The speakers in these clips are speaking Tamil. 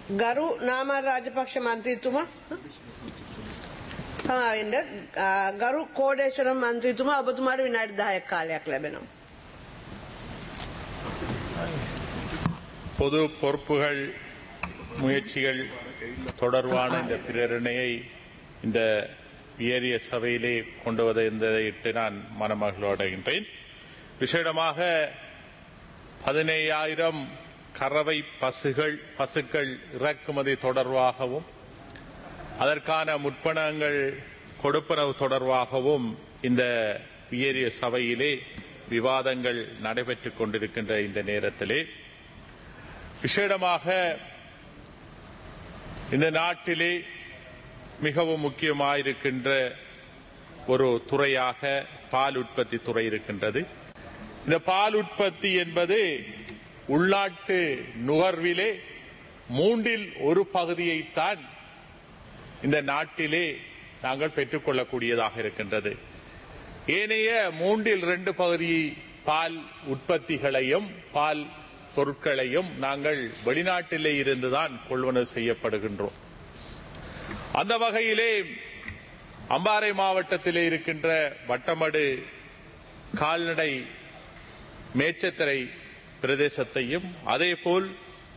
ගරු නාම රාජපක්ෂ මන්ත්‍රීතුමා සමාවෙන්න ගරු කෝඩේශ්වර මන්ත්‍රීතුමා ඔබතුමාට විනාඩි 10ක් කාලයක් ලැබෙනවා. பொது பொறுப்புகள் முயற்சிகள் தொடர்பான இந்த பிரேரணையை இந்த உயரிய சபையிலே கொண்டு வந்திருந்ததையிட்டு நான் மனமகிழ்வடைகின்றேன் விசேடமாக பதினேழாயிரம் கறவை பசுகள் பசுக்கள் இறக்குமதி தொடர்பாகவும் அதற்கான முற்பணங்கள் கொடுப்பனவு தொடர்பாகவும் இந்த உயரிய சபையிலே விவாதங்கள் நடைபெற்றுக் கொண்டிருக்கின்ற இந்த நேரத்திலே விசேடமாக இந்த நாட்டிலே மிகவும் முக்கியமாயிருக்கின்ற ஒரு துறையாக பால் உற்பத்தி துறை இருக்கின்றது இந்த பால் உற்பத்தி என்பது உள்நாட்டு நுகர்விலே மூன்றில் ஒரு பகுதியைத்தான் இந்த நாட்டிலே நாங்கள் பெற்றுக்கொள்ளக்கூடியதாக இருக்கின்றது ஏனைய மூன்றில் ரெண்டு பகுதி பால் உற்பத்திகளையும் பால் பொருட்களையும் நாங்கள் வெளிநாட்டிலே இருந்துதான் கொள்வனவு செய்யப்படுகின்றோம் அந்த வகையிலே அம்பாறை மாவட்டத்திலே இருக்கின்ற வட்டமடு கால்நடை மேச்சத்திரை பிரதேசத்தையும் அதேபோல்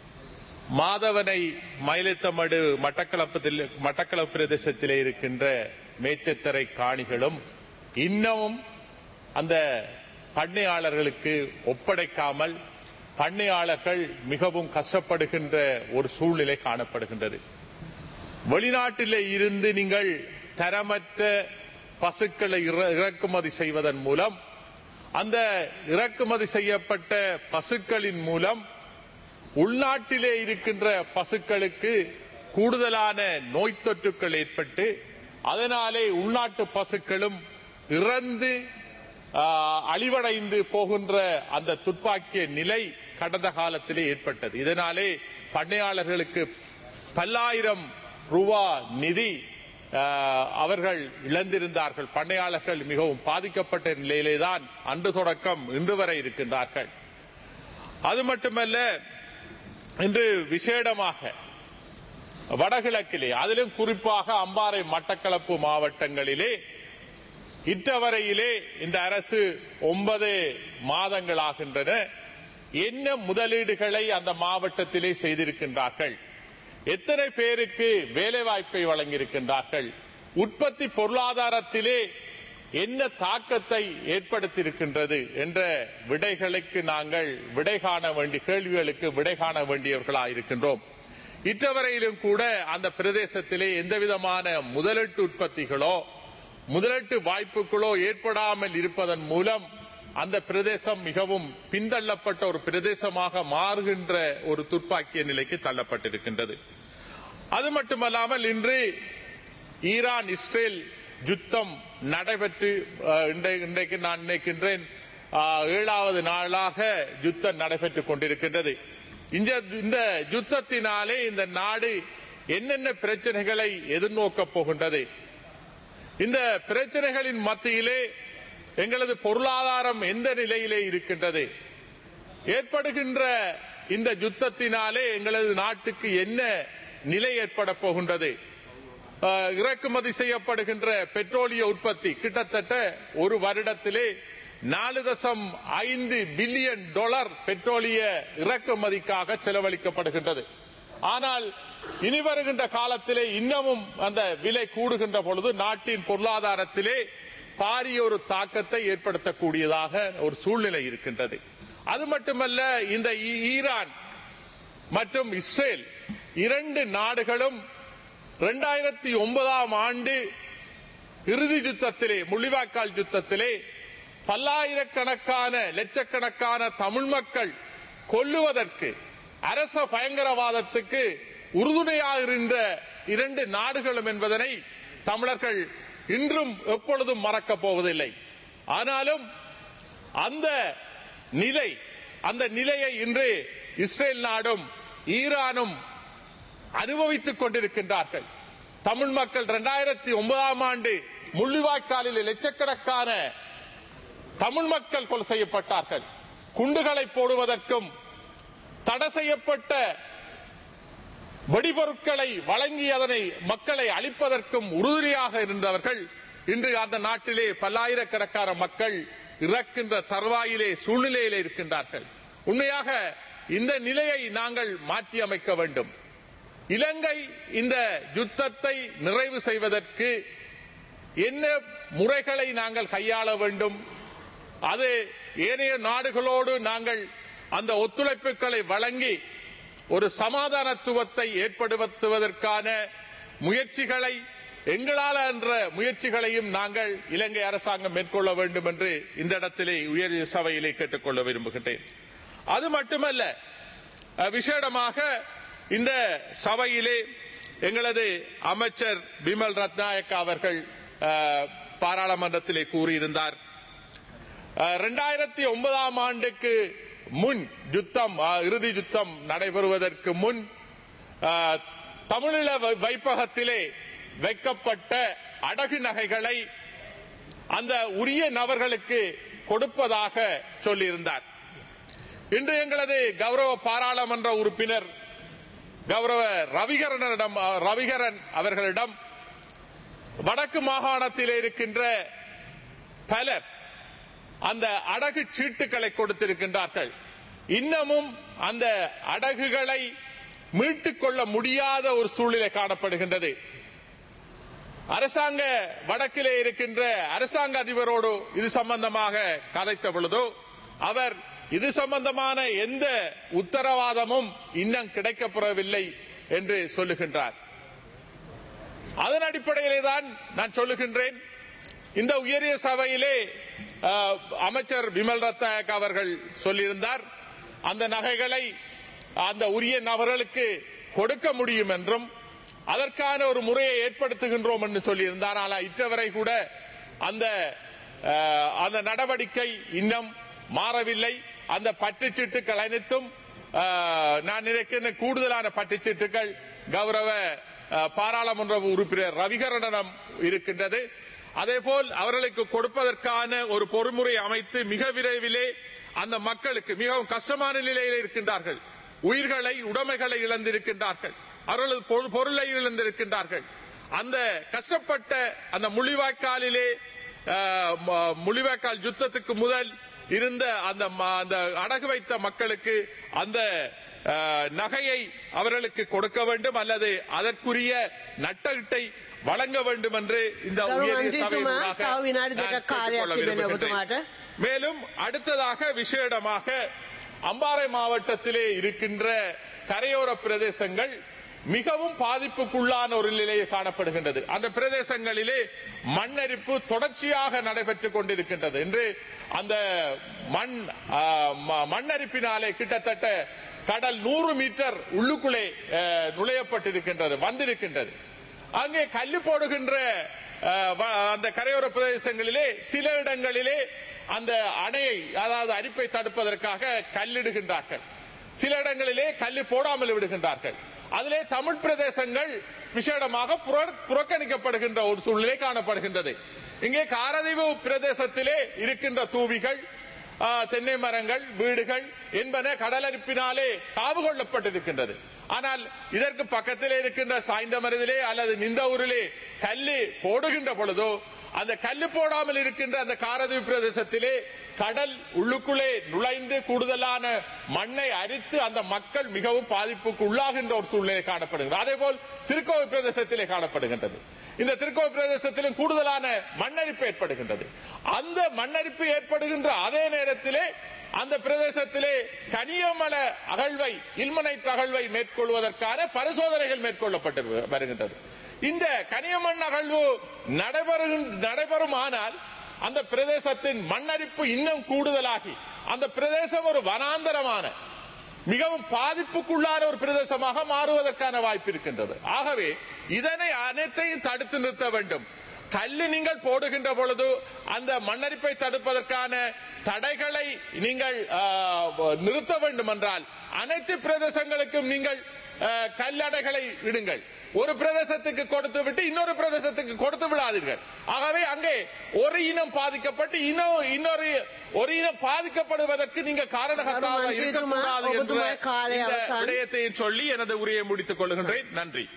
மாதவனை மயிலத்தமடு மட்டக்களப்பத்தில் மட்டக்களப்பு பிரதேசத்திலே இருக்கின்ற மேச்சத்திரை காணிகளும் இன்னமும் அந்த பண்ணையாளர்களுக்கு ஒப்படைக்காமல் பண்ணையாளர்கள் மிகவும் கஷ்டப்படுகின்ற ஒரு சூழ்நிலை காணப்படுகின்றது வெளிநாட்டிலே இருந்து நீங்கள் தரமற்ற பசுக்களை இறக்குமதி செய்வதன் மூலம் அந்த இறக்குமதி செய்யப்பட்ட பசுக்களின் மூலம் உள்நாட்டிலே இருக்கின்ற பசுக்களுக்கு கூடுதலான நோய் தொற்றுக்கள் ஏற்பட்டு அதனாலே உள்நாட்டு பசுக்களும் இறந்து அழிவடைந்து போகின்ற அந்த துப்பாக்கிய நிலை கடந்த காலத்திலே ஏற்பட்டது இதனாலே பண்ணையாளர்களுக்கு பல்லாயிரம் ரூபா நிதி அவர்கள் இழந்திருந்தார்கள் பண்ணையாளர்கள் மிகவும் பாதிக்கப்பட்ட நிலையிலே தான் அன்று தொடக்கம் இன்று வரை இருக்கின்றார்கள் அது மட்டுமல்ல இன்று விசேடமாக வடகிழக்கிலே அதிலும் குறிப்பாக அம்பாறை மட்டக்களப்பு மாவட்டங்களிலே இற்றவரையிலே இந்த அரசு ஒன்பது மாதங்களாகின்றன என்ன முதலீடுகளை அந்த மாவட்டத்திலே செய்திருக்கின்றார்கள் எத்தனை பேருக்கு வேலைவாய்ப்பை வழங்கியிருக்கின்றார்கள் உற்பத்தி பொருளாதாரத்திலே என்ன தாக்கத்தை ஏற்படுத்தியிருக்கின்றது என்ற விடைகளுக்கு நாங்கள் விடை காண வேண்டிய கேள்விகளுக்கு விடை காண வேண்டியவர்களாயிருக்கின்றோம் இற்றவரையிலும் கூட அந்த பிரதேசத்திலே எந்தவிதமான முதலீட்டு உற்பத்திகளோ முதலீட்டு வாய்ப்புகளோ ஏற்படாமல் இருப்பதன் மூலம் அந்த பிரதேசம் மிகவும் பின்தள்ளப்பட்ட ஒரு பிரதேசமாக மாறுகின்ற ஒரு துப்பாக்கிய நிலைக்கு தள்ளப்பட்டிருக்கின்றது அது மட்டுமல்லாமல் இன்று ஈரான் இஸ்ரேல் யுத்தம் நடைபெற்று இன்றைக்கு நான் நினைக்கின்றேன் ஏழாவது நாளாக யுத்தம் நடைபெற்றுக் கொண்டிருக்கின்றது இந்த யுத்தத்தினாலே இந்த நாடு என்னென்ன பிரச்சனைகளை எதிர்நோக்கப் போகின்றது இந்த பிரச்சனைகளின் மத்தியிலே எங்களது பொருளாதாரம் எந்த நிலையிலே இருக்கின்றது ஏற்படுகின்ற இந்த யுத்தத்தினாலே எங்களது நாட்டுக்கு என்ன நிலை ஏற்பட போகின்றது இறக்குமதி செய்யப்படுகின்ற பெட்ரோலிய உற்பத்தி கிட்டத்தட்ட ஒரு வருடத்திலே நாலு தசம் ஐந்து பில்லியன் டாலர் பெட்ரோலிய இறக்குமதிக்காக செலவழிக்கப்படுகின்றது ஆனால் இனி வருகின்ற காலத்திலே இன்னமும் அந்த விலை கூடுகின்ற பொழுது நாட்டின் பொருளாதாரத்திலே பாரிய ஒரு தாக்கத்தை ஏற்படுத்தக்கூடியதாக ஒரு சூழ்நிலை இருக்கின்றது அது மட்டுமல்ல இந்த ஈரான் மற்றும் இஸ்ரேல் இரண்டு நாடுகளும் இரண்டாயிரத்தி ஒன்பதாம் ஆண்டு இறுதி யுத்தத்திலே முள்ளிவாய்க்கால் யுத்தத்திலே பல்லாயிரக்கணக்கான லட்சக்கணக்கான தமிழ் மக்கள் கொல்லுவதற்கு அரச பயங்கரவாதத்துக்கு உறுதுணையாகின்ற இரண்டு நாடுகளும் என்பதனை தமிழர்கள் இன்றும் எப்பொழுதும் மறக்கப் போவதில்லை ஆனாலும் அந்த நிலை அந்த நிலையை இன்று இஸ்ரேல் நாடும் ஈரானும் அனுபவித்துக் கொண்டிருக்கின்றார்கள் தமிழ் மக்கள் இரண்டாயிரத்தி ஒன்பதாம் ஆண்டு முள்ளிவாய்க்காலில் லட்சக்கணக்கான தமிழ் மக்கள் கொலை செய்யப்பட்டார்கள் குண்டுகளை போடுவதற்கும் தடை செய்யப்பட்ட வெடிபொருட்களை வழங்கி அதனை மக்களை அழிப்பதற்கும் உறுதியாக இருந்தவர்கள் இன்று அந்த நாட்டிலே பல்லாயிரக்கணக்கான மக்கள் இறக்கின்ற தருவாயிலே சூழ்நிலையிலே இருக்கின்றார்கள் உண்மையாக இந்த நிலையை நாங்கள் மாற்றி அமைக்க வேண்டும் இலங்கை இந்த யுத்தத்தை நிறைவு செய்வதற்கு என்ன முறைகளை நாங்கள் கையாள வேண்டும் அது ஏனைய நாடுகளோடு நாங்கள் அந்த ஒத்துழைப்புகளை வழங்கி ஒரு சமாதானத்துவத்தை ஏற்படுத்துவதற்கான முயற்சிகளை எங்களால் என்ற முயற்சிகளையும் நாங்கள் இலங்கை அரசாங்கம் மேற்கொள்ள வேண்டும் என்று இந்த இடத்திலே உயர் சபையிலே கேட்டுக்கொள்ள விரும்புகின்றேன் அது மட்டுமல்ல அஹ், விசேடமாக இந்த சபையிலே எங்களது அமைச்சர் பிமல் ரத்நாயக் அவர்கள் அஹ், பாராளுமன்றத்திலே கூறியிருந்தார் இரண்டாயிரத்தி ஒன்பதாம் ஆண்டுக்கு முன் யுத்தம் அஹ், இறுதி யுத்தம் நடைபெறுவதற்கு முன் அஹ், தமிழீழ வை- வைப்பகத்திலே வைக்கப்பட்ட அடகு நகைகளை அந்த உரிய நபர்களுக்கு கொடுப்பதாக சொல்லியிருந்தார் இன்று எங்களது கௌரவ பாராளுமன்ற உறுப்பினர் கௌரவ ரவிகரனிடம் ரவிகரன் அவர்களிடம் வடக்கு மாகாணத்தில் இருக்கின்ற பலர் அந்த அடகு சீட்டுகளை கொடுத்திருக்கின்றார்கள் இன்னமும் அந்த அடகுகளை மீட்டுக் கொள்ள முடியாத ஒரு சூழ்நிலை காணப்படுகின்றது அரசாங்க வடக்கிலே இருக்கின்ற அரசாங்க அதிபரோடு இது சம்பந்தமாக கதைத்த பொழுதோ அவர் இது சம்பந்தமான எந்த உத்தரவாதமும் இன்னும் கிடைக்கப்பெறவில்லை என்று சொல்லுகின்றார் அதன் அடிப்படையிலே தான் நான் சொல்லுகின்றேன் இந்த உயரிய சபையிலே அஹ், அமைச்சர் விமல் ரத்நாயக் அவர்கள் சொல்லியிருந்தார் அந்த நகைகளை அந்த உரிய நபர்களுக்கு கொடுக்க முடியும் என்றும் அதற்கான ஒரு முறையை ஏற்படுத்துகின்றோம் என்று சொல்லியிருந்தார் ஆனால் இற்றவரை கூட அந்த அஹ், அந்த நடவடிக்கை இன்னும் மாறவில்லை அந்த பற்றுச்சீட்டுகள் அனைத்தும் அஹ், நான் நினைக்கின்ற கூடுதலான பற்றுச்சீட்டுகள் கௌரவ அஹ், பாராளுமன்ற உறுப்பினர் ரவிகரனிடம் இருக்கின்றது அதேபோல் அவர்களுக்கு கொடுப்பதற்கான ஒரு பொறுமுறை அமைத்து மிக விரைவிலே அந்த மக்களுக்கு மிகவும் கஷ்டமான நிலையில் இருக்கின்றார்கள் உயிர்களை உடைமைகளை இழந்திருக்கின்றார்கள் அவர்களது பொ- பொருளை இழந்திருக்கின்றார்கள் அந்த கஷ்டப்பட்ட அந்த முள்ளிவாய்க்காலிலே அஹ், ம- முள்ளிவாய்க்கால் யுத்தத்துக்கு முதல் இருந்த அந்த ம- அந்த அடகு வைத்த மக்களுக்கு அந்த அஹ், நகையை அவர்களுக்கு கொடுக்க வேண்டும் அல்லது அதற்குரிய நட்டத்தை வழங்க வேண்டும் என்று இந்த கௌரவ உயரிய மந்திரிතුமா, சபையினூடாக තව විනාඩි நான் දෙකක් කාලයක් கேட்டுக்கொள்ள තිබෙනවා விரும்புகின்றேன். ඔබතුමාට. மேலும் அடுத்ததாக விசேடமாக அம்பாறை மாவட்டத்திலே இருக்கின்ற கரையோர பிரதேசங்கள் மிகவும் பாதிப்புக்குள்ளான ஒரு நிலையை காணப்படுகின்றது அந்த பிரதேசங்களிலே மண்ணரிப்பு தொடர்ச்சியாக நடைபெற்றுக் கொண்டிருக்கின்றது என்று அந்த மண் ஆ, ம- மண்ணரிப்பினாலே கிட்டத்தட்ட கடல் நூறு மீட்டர் உள்ளுக்குள்ளே ஆ, நுழையப்பட்டிருக்கின்றது வந்திருக்கின்றது அங்கே கல்லு போடுகின்ற அஹ், வ- அந்த கரையோர பிரதேசங்களிலே சில இடங்களிலே அந்த அணையை அதாவது அரிப்பை தடுப்பதற்காக கல்லிடுகின்றார்கள் சில இடங்களிலே கல்லு போடாமல் விடுகின்றார்கள் அதிலே தமிழ் பிரதேசங்கள் விசேடமாக புற- புறக்கணிக்கப்படுகின்ற ஒரு சூழ்நிலை காணப்படுகின்றது இங்கே காரதீவு பிரதேசத்திலே இருக்கின்ற தூவிகள் ஆ, தென்னை மரங்கள் வீடுகள் என்பன கடலரிப்பினாலே காவு கொள்ளப்பட்டிருக்கின்றது ஆனால் இதற்கு பக்கத்திலே இருக்கின்ற சாய்ந்த மருதிலே அல்லது நிந்த ஊரிலே கல்லு போடுகின்ற பொழுதோ அந்த கல்லு போடாமல் இருக்கின்ற அந்த காரதீவு பிரதேசத்திலே கடல் உள்ளுக்குள்ளே நுழைந்து கூடுதலான மண்ணை அரித்து அந்த மக்கள் மிகவும் பாதிப்புக்கு உள்ளாகின்ற ஒரு சூழ்நிலை காணப்படுகிறது அதேபோல் திருக்கோவை பிரதேசத்திலே காணப்படுகின்றது இந்த திருக்கோவை பிரதேசத்திலும் கூடுதலான மண்ணரிப்பு ஏற்படுகின்றது அந்த மண்ணரிப்பு ஏற்படுகின்ற அதே நேரத்திலே அந்த பிரதேசத்திலே கனியமல அகழ்வை இல்மனைட் அகழ்வை மேற்கொள்வதற்கான பரிசோதனைகள் மேற்கொள்ளப்பட்டு வருகின்றது இந்த கனியமண் அகழ்வு நடைபெறுகின்ற நடைபெறுமானால் அந்த பிரதேசத்தின் மண்ணரிப்பு இன்னும் கூடுதலாகி அந்த பிரதேசம் ஒரு வனாந்தரமான மிகவும் பாதிப்புக்குள்ளான ஒரு பிரதேசமாக மாறுவதற்கான வாய்ப்பு இருக்கின்றது ஆகவே இதனை அனைத்தையும் தடுத்து நிறுத்த வேண்டும் கல்லு நீங்கள் போடுகின்ற பொழுது அந்த மண்ணரிப்பை தடுப்பதற்கான தடைகளை நீங்கள் ஆ, நிறுத்த வேண்டும் என்றால் அனைத்து பிரதேசங்களுக்கும் நீங்கள் ஆ, கல்லடைகளை இடுங்கள் ஒரு பிரதேசத்துக்கு கொடுத்து விட்டு இன்னொரு பிரதேசத்துக்கு கொடுத்து விடாதீர்கள் ஆகவே அங்கே ஒரு இனம் பாதிக்கப்பட்டு இன்னும் இன்னொரு ஒரு இனம் பாதிக்கப்படுவதற்கு நீங்க காரணகர்த்தாவாக மன்றித்துமா, இருக்கக்கூடாது என்ற ஒபுதுமாய் காலை இந்த அவசான். விடயத்தை சொல்லி எனது உரையை முடித்துக் கொள்கின்றேன் நன்றி